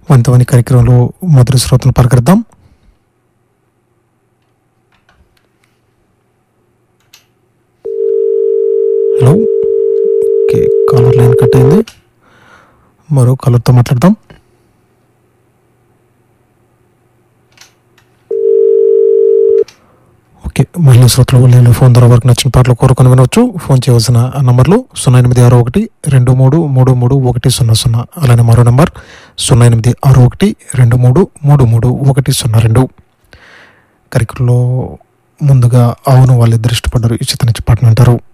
వంతవని కార్యక్రమంలో మొదటి శ్రోతను పలకరిద్దాం hello okay caller line cut అయింది మరో కాలర్తో మాట్లాడదాం ఓకే మహిళా శ్రోతలు నేను ఫోన్ ద్వారా వరకు నచ్చిన పాటలు కోరుకొని వినవచ్చు ఫోన్ చేయవలసిన నంబర్లు సున్నా ఎనిమిది ఆరు ఒకటి రెండు మూడు మూడు మూడు ఒకటి సున్నా సున్నా అలానే మరో నంబర్ సున్నా ఎనిమిది ఆరు ఒకటి రెండు మూడు మూడు మూడు ఒకటి సున్నా రెండు కరికుల్లో ముందుగా అవును వాళ్ళిద్దరు ఇష్టపడ్డారు ఈ చిత్ర నుంచి పాటను అంటారు